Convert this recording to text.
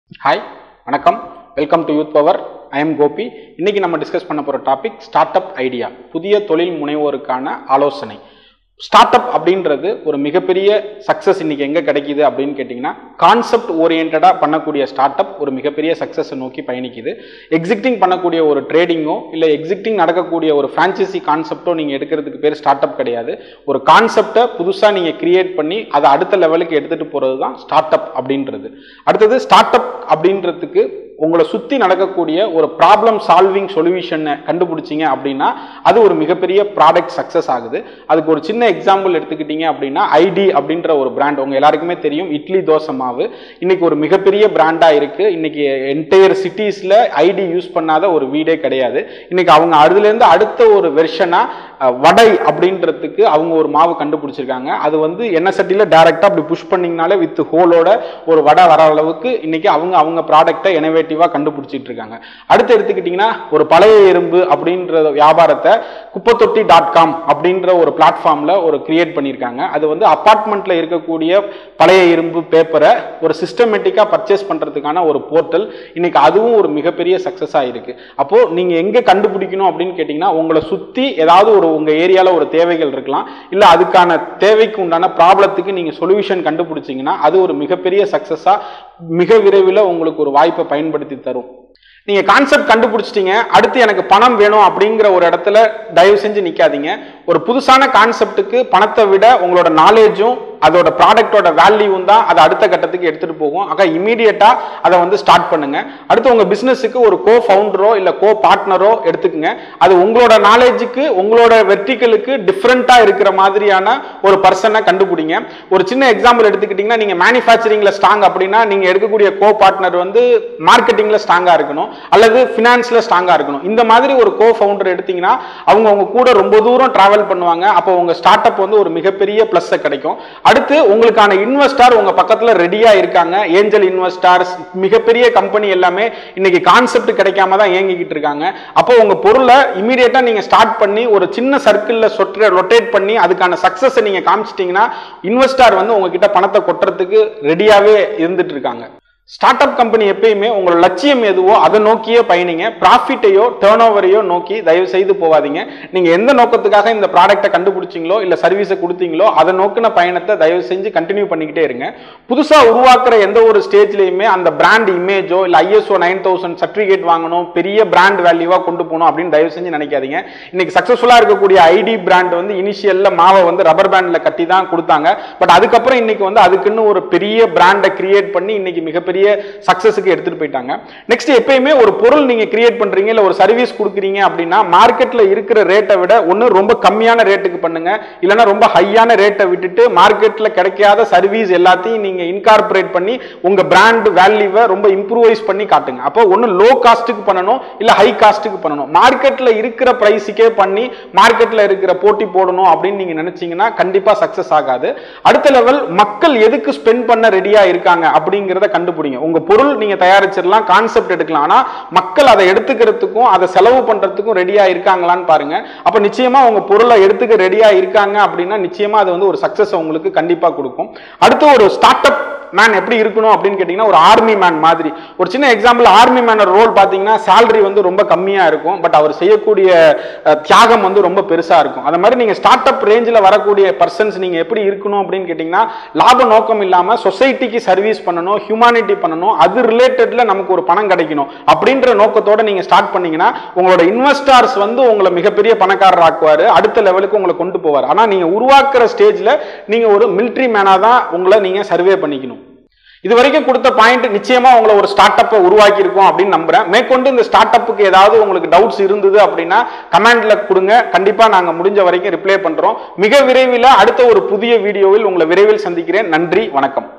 hi வணக்கம் welcome to youth power I am Gopi இன்னைக்கு நம்ம டிஸ்கஸ் பண்ண போகிற டாபிக் ஸ்டார்ட் அப் ஐடியா புதிய தொழில் முனைவோருக்கான ஆலோசனை ஸ்டார்ட் அப் அப்படின்றது ஒரு மிகப்பெரிய சக்ஸஸ் இன்னைக்கு எங்கே கிடைக்குது அப்படின்னு கேட்டிங்கன்னா கான்செப்ட் ஓரியன்டாக பண்ணக்கூடிய ஸ்டார்ட் அப் ஒரு மிகப்பெரிய சக்ஸஸை நோக்கி பயணிக்குது எக்ஸிக்டிங் பண்ணக்கூடிய ஒரு ட்ரேடிங்கோ இல்லை எக்ஸிக்டிங் நடக்கக்கூடிய ஒரு ஃப்ரான்ச்சைசி கான்செப்டோ நீங்கள் எடுக்கிறதுக்கு பேர் ஸ்டார்ட் அப் கிடையாது ஒரு கான்செப்டை புதுசாக நீங்கள் கிரியேட் பண்ணி அதை அடுத்த லெவலுக்கு எடுத்துகிட்டு போகிறது தான் ஸ்டார்ட் அப் அப்படின்றது அடுத்தது ஸ்டார்ட் அப் அப்படின்றதுக்கு உங்களை சுற்றி நடக்கக்கூடிய ஒரு ப்ராப்ளம் சால்விங் சொல்யூஷனை கண்டுபிடிச்சிங்க அப்படின்னா அது ஒரு மிகப்பெரிய ப்ராடக்ட் சக்ஸஸ் ஆகுது அதுக்கு ஒரு சின்ன எக்ஸாம்பிள் எடுத்துக்கிட்டீங்க அப்படின்னா ஐடி அப்படின்ற ஒரு பிராண்ட் உங்க எல்லாருக்குமே தெரியும் இட்லி தோசை மாவு இன்னைக்கு ஒரு மிகப்பெரிய பிராண்டாக இருக்கு இன்னைக்கு என்டையர் சிட்டிஸில் ஐடி யூஸ் பண்ணாத ஒரு வீடே கிடையாது இன்னைக்கு அவங்க அதுலேருந்து அடுத்த ஒரு வெர்ஷனாக வடை அப்படின்றதுக்கு அவங்க ஒரு மாவு கண்டுபிடிச்சிருக்காங்க அது வந்து எண்ணெய் சட்டியில் டேரெக்டாக அப்படி புஷ் பண்ணிங்கனாலே வித் ஹோலோட ஒரு வடை வர அளவுக்கு இன்னைக்கு அவங்க அவங்க ப்ராடக்டை இனோவேட்டிவாக கண்டுபிடிச்சிட்டு இருக்காங்க அடுத்து எடுத்துக்கிட்டிங்கன்னா ஒரு பழைய எறும்பு அப்படின்ற வியாபாரத்தை குப்பத்தொட்டி டாட் காம் அப்படின்ற ஒரு பிளாட்ஃபார்மில் ஒரு கிரியேட் பண்ணியிருக்காங்க அது வந்து அப்பார்ட்மெண்ட்டில் இருக்கக்கூடிய பழைய இரும்பு பேப்பரை ஒரு சிஸ்டமேட்டிக்காக பர்ச்சேஸ் பண்ணுறதுக்கான ஒரு போர்ட்டல் இன்னைக்கு அதுவும் ஒரு மிகப்பெரிய சக்ஸஸாக இருக்கு அப்போ நீங்கள் எங்கே கண்டுபிடிக்கணும் அப்படின்னு கேட்டிங்கன்னா உங்களை சுற்றி ஏதாவது ஒரு உங்கள் ஏரியாவில் ஒரு தேவைகள் இருக்கலாம் இல்லை அதுக்கான தேவைக்கு உண்டான ப்ராப்ளத்துக்கு நீங்கள் சொல்யூஷன் கண்டுபிடிச்சிங்கன்னா அது ஒரு மிகப்பெரிய சக்ஸஸாக மிக விரைவில் உங்களுக்கு ஒரு வாய்ப்பை பயன்படுத்தி தரும் நீங்க கான்செப்ட் கண்டுபிடிச்சிட்டீங்க அடுத்து எனக்கு பணம் வேணும் அப்படிங்கிற ஒரு இடத்துல தயவு செஞ்சு நிக்காதீங்க ஒரு புதுசான கான்செப்ட்டுக்கு பணத்தை விட உங்களோட நாலேஜும் அதோட ப்ராடக்டோட வேல்யூவும் தான் அதை அடுத்த கட்டத்துக்கு எடுத்துட்டு போகும் ஆக இமீடியட்டா அதை வந்து ஸ்டார்ட் பண்ணுங்க அடுத்து உங்க பிசினஸுக்கு ஒரு கோ ஃபவுண்டரோ இல்ல கோ பார்ட்னரோ எடுத்துக்கங்க அது உங்களோட நாலேஜுக்கு உங்களோட வெர்டிக்கலுக்கு டிஃப்ரெண்டா இருக்கிற மாதிரியான ஒரு பர்சனை கண்டுபிடிங்க ஒரு சின்ன எக்ஸாம்பிள் எடுத்துக்கிட்டீங்கன்னா நீங்க மேனுஃபேக்சரிங்ல ஸ்ட்ராங் அப்படின்னா நீங்க எடுக்கக்கூடிய கோ பார்ட்னர் வந்து மார்க்கெட்டிங்ல ஸ்ட்ராங்கா இருக்கணும் அல்லது பினான்ஸ்ல ஸ்ட்ராங்கா இருக்கணும் இந்த மாதிரி ஒரு கோ ஃபவுண்டர் எடுத்தீங்கன்னா அவங்க உங்க கூட ரொம்ப தூரம் டிராவல் பண்ணுவாங்க அப்போ உங்க ஸ்டார்ட் அப் வந்து ஒரு மிகப்பெரிய பிளஸ் கிடைக்கும் அடுத்து உங்களுக்கான இன்வெஸ்டார் உங்க பக்கத்துல ரெடியா இருக்காங்க ஏஞ்சல் இன்வெஸ்டார்ஸ் மிகப்பெரிய கம்பெனி எல்லாமே இன்னைக்கு கான்செப்ட் கிடைக்காம தான் இயங்கிக்கிட்டு இருக்காங்க அப்போ உங்க பொருளை இமீடியட்டா நீங்க ஸ்டார்ட் பண்ணி ஒரு சின்ன சர்க்கிள்ல சொற்ற ரொட்டேட் பண்ணி அதுக்கான சக்சஸ் நீங்க காமிச்சிட்டீங்கன்னா இன்வெஸ்டார் வந்து உங்ககிட்ட பணத்தை கொட்டுறதுக்கு ரெடியாவே இருந்துட்டு இருக்காங்க ஸ்டார்ட் அப் கம்பெனி எப்பயுமே உங்களோட லட்சியம் எதுவோ அதை நோக்கியே பயணிங்க ப்ராஃபிட்டையோ டேர்ன் ஓவரையோ நோக்கி தயவு செய்து போகாதீங்க நீங்க எந்த நோக்கத்துக்காக இந்த ப்ராடக்ட்டை கண்டுபிடிச்சிங்களோ இல்ல சர்வீஸை கொடுத்தீங்களோ அதை நோக்கின பயணத்தை தயவு செஞ்சு கண்டினியூ பண்ணிக்கிட்டே இருங்க புதுசா உருவாக்குற எந்த ஒரு ஸ்டேஜ்லயுமே அந்த பிராண்ட் இமேஜோ இல்ல ஐஎஸ்ஓ நைன் தௌசண்ட் சர்டிபிகேட் வாங்கணும் பெரிய பிராண்ட் வேல்யூவா கொண்டு போகணும் அப்படின்னு தயவு செஞ்சு நினைக்காதீங்க இன்னைக்கு சக்சஸ்ஃபுல்லா இருக்கக்கூடிய ஐடி பிராண்ட் வந்து இனிஷியல்ல மாவை வந்து ரப்பர் பேண்ட்ல கட்டி தான் கொடுத்தாங்க பட் அதுக்கப்புறம் இன்னைக்கு வந்து அதுக்குன்னு ஒரு பெரிய பிராண்டை கிரியேட் பண்ணி இன்னைக்கு மிகப்பெரிய பெரிய சக்சஸுக்கு எடுத்துட்டு போயிட்டாங்க நெக்ஸ்ட் எப்பயுமே ஒரு பொருள் நீங்க கிரியேட் பண்றீங்க இல்ல ஒரு சர்வீஸ் கொடுக்குறீங்க அப்படின்னா மார்க்கெட்ல இருக்கிற ரேட்டை விட ஒன்னு ரொம்ப கம்மியான ரேட்டுக்கு பண்ணுங்க இல்லைன்னா ரொம்ப ஹையான ரேட்டை விட்டுட்டு மார்க்கெட்ல கிடைக்காத சர்வீஸ் எல்லாத்தையும் நீங்க இன்கார்பரேட் பண்ணி உங்க பிராண்ட் வேல்யூவை ரொம்ப இம்ப்ரூவைஸ் பண்ணி காட்டுங்க அப்போ ஒன்னு லோ காஸ்ட்டுக்கு பண்ணணும் இல்ல ஹை காஸ்ட்டுக்கு பண்ணணும் மார்க்கெட்ல இருக்கிற பிரைஸுக்கே பண்ணி மார்க்கெட்ல இருக்கிற போட்டி போடணும் அப்படின்னு நீங்க நினைச்சீங்கன்னா கண்டிப்பா சக்சஸ் ஆகாது அடுத்த லெவல் மக்கள் எதுக்கு ஸ்பெண்ட் பண்ண ரெடியா இருக்காங்க அப்படிங்கிறத கண்டுபிடிங்க உங்க பொருள் நீங்க தயாரிச்சிடலாம் கான்செப்ட் எடுக்கலாம் ஆனா மக்கள் அதை எடுத்துக்கிறதுக்கும் அதை செலவு பண்றதுக்கும் ரெடியா இருக்காங்களான்னு பாருங்க அப்ப நிச்சயமா உங்க பொருளை எடுத்துக்க ரெடியா இருக்காங்க அப்படின்னா நிச்சயமா அது வந்து ஒரு சக்சஸ் உங்களுக்கு கண்டிப்பா கொடுக்கும் அடுத்து ஒரு ஸ்டார்ட் அப் மேன் எப்படி இருக்கணும் அப்படின்னு கேட்டிங்கன்னா ஒரு ஆர்மி மேன் மாதிரி ஒரு சின்ன எக்ஸாம்பிள் ஆர்மி மேனோட ரோல் பார்த்தீங்கன்னா சேலரி வந்து ரொம்ப கம்மியாக இருக்கும் பட் அவர் செய்யக்கூடிய தியாகம் வந்து ரொம்ப பெருசாக இருக்கும் அந்த மாதிரி நீங்கள் ஸ்டார்ட் அப் ரேஞ்சில் வரக்கூடிய பர்சன்ஸ் நீங்கள் எப்படி இருக்கணும் அப்படின்னு கேட்டிங்கன்னா லாப நோக்கம் இல்லாமல் சொசைட்டிக்கு சர்வீஸ் பண்ணணும் ஹியூமானிட்டி பண்ணணும் அது ரிலேட்டட்ல நமக்கு ஒரு பணம் கிடைக்கணும் அப்படின்ற நோக்கத்தோட நீங்கள் ஸ்டார்ட் பண்ணீங்கன்னா உங்களோட இன்வெஸ்டார்ஸ் வந்து உங்களை மிகப்பெரிய பணக்காரர் ஆக்குவார் அடுத்த லெவலுக்கு உங்களை கொண்டு போவார் ஆனால் நீங்கள் உருவாக்குற ஸ்டேஜில் நீங்கள் ஒரு மிலிட்ரி மேனாக தான் உங்களை நீங்கள் சர்வே பண்ணிக்கணும் இது வரைக்கும் கொடுத்த பாயிண்ட் நிச்சயமா உங்களை ஒரு ஸ்டார்ட் அப்பை உருவாக்கி இருக்கும் அப்படின்னு நம்புறேன் மேற்கொண்டு இந்த ஸ்டார்ட் அப்புக்கு ஏதாவது உங்களுக்கு டவுட்ஸ் இருந்தது அப்படின்னா கமெண்ட்ல கொடுங்க கண்டிப்பா நாங்க முடிஞ்ச வரைக்கும் ரிப்ளை பண்றோம் மிக விரைவில் அடுத்த ஒரு புதிய வீடியோவில் உங்களை விரைவில் சந்திக்கிறேன் நன்றி வணக்கம்